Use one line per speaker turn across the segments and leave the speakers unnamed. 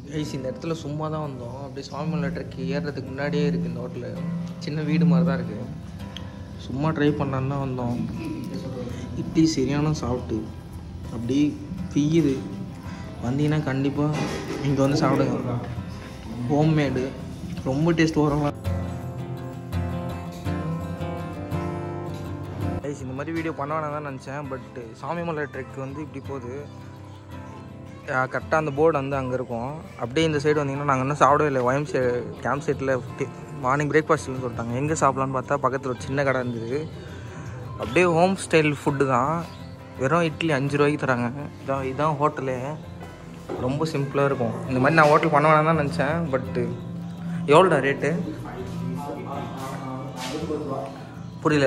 guys இந்த இடத்துல சும்மா தான் வந்தோம் அப்படியே சுவாமிமலை ட்ரெக் ஏறுறதுக்கு முன்னாடியே இருக்குது இந்த ஹோட்டலு சின்ன வீடு மாதிரி தான் இருக்குது சும்மா ட்ரை பண்ணலான்னு தான் வந்தோம் இட்லி சரியான சாப்பிட்டு அப்படியே பிய்யுது வந்தீங்கன்னா கண்டிப்பாக இங்கே வந்து சாப்பிடுங்க ஹோம்மேடு ரொம்ப டேஸ்ட் வரும் கைஸ் இந்த மாதிரி வீடியோ பண்ண வேணாம் தான் நினச்சேன் பட்டு சாமிமலை ட்ரெக் வந்து இப்படி போகுது கரெக்டாக அந்த போர்டு வந்து அங்கே இருக்கும் அப்படியே இந்த சைடு வந்தீங்கன்னா நாங்கள் இன்னும் சாப்பிடவே இல்லை ஒயம் சே கேம்ப் சைட்டில் மார்னிங் பிரேக்ஃபாஸ்ட்னு சொல்லிட்டாங்க எங்கே சாப்பிட்லான்னு பார்த்தா பக்கத்தில் ஒரு சின்ன கடை இருந்தது அப்படியே ஹோம் ஸ்டைல் ஃபுட்டு தான் வெறும் இட்லி அஞ்சு ரூபாய்க்கு தராங்க இதான் இதான் ஹோட்டலே ரொம்ப சிம்பிளாக இருக்கும் இந்த மாதிரி நான் ஹோட்டல் பண்ண வேணாம் தான் நினச்சேன் பட்டு எவ்வளோடா ரேட்டு புரியல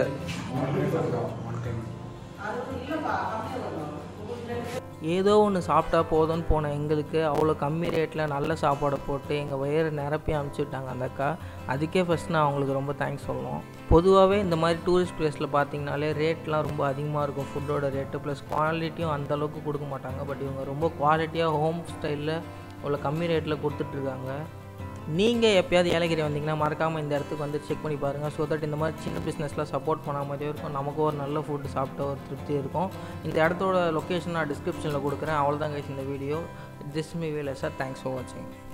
ஏதோ ஒன்று சாப்பிட்டா போதும்னு போன எங்களுக்கு அவ்வளோ கம்மி ரேட்டில் நல்ல சாப்பாடை போட்டு எங்கள் வயிறு நிரப்பி அனுப்பிச்சுட்டாங்க அந்த அக்கா அதுக்கே ஃபஸ்ட் நான் அவங்களுக்கு ரொம்ப தேங்க்ஸ் சொல்லணும் பொதுவாகவே இந்த மாதிரி டூரிஸ்ட் பிளேஸில் பார்த்தீங்கனாலே ரேட்லாம் ரொம்ப அதிகமாக இருக்கும் ஃபுட்டோட ரேட்டு ப்ளஸ் குவாலிட்டியும் அந்த அளவுக்கு கொடுக்க மாட்டாங்க பட் இவங்க ரொம்ப குவாலிட்டியாக ஹோம் ஸ்டைலில் அவ்வளோ கம்மி ரேட்டில் கொடுத்துட்ருக்காங்க நீங்கள் எப்பயாவது ஏலகிரி வந்தீங்கன்னா மறக்காமல் இந்த இடத்துக்கு வந்து செக் பண்ணி பாருங்கள் ஸோ தட் இந்த மாதிரி சின்ன பிஸ்னஸ்லாம் சப்போர்ட் பண்ண மாதிரியும் இருக்கும் நமக்கு ஒரு நல்ல ஃபுட்டு சாப்பிட்ட ஒரு திருப்தி இருக்கும் இந்த இடத்தோட லொக்கேஷன் நான் டிஸ்கிரிப்ஷனில் கொடுக்குறேன் அவ்வளோதான் கைஸ் இந்த வீடியோ திஸ் மீ வேலை சார் தேங்க்ஸ் ஃபார் வாட்சிங்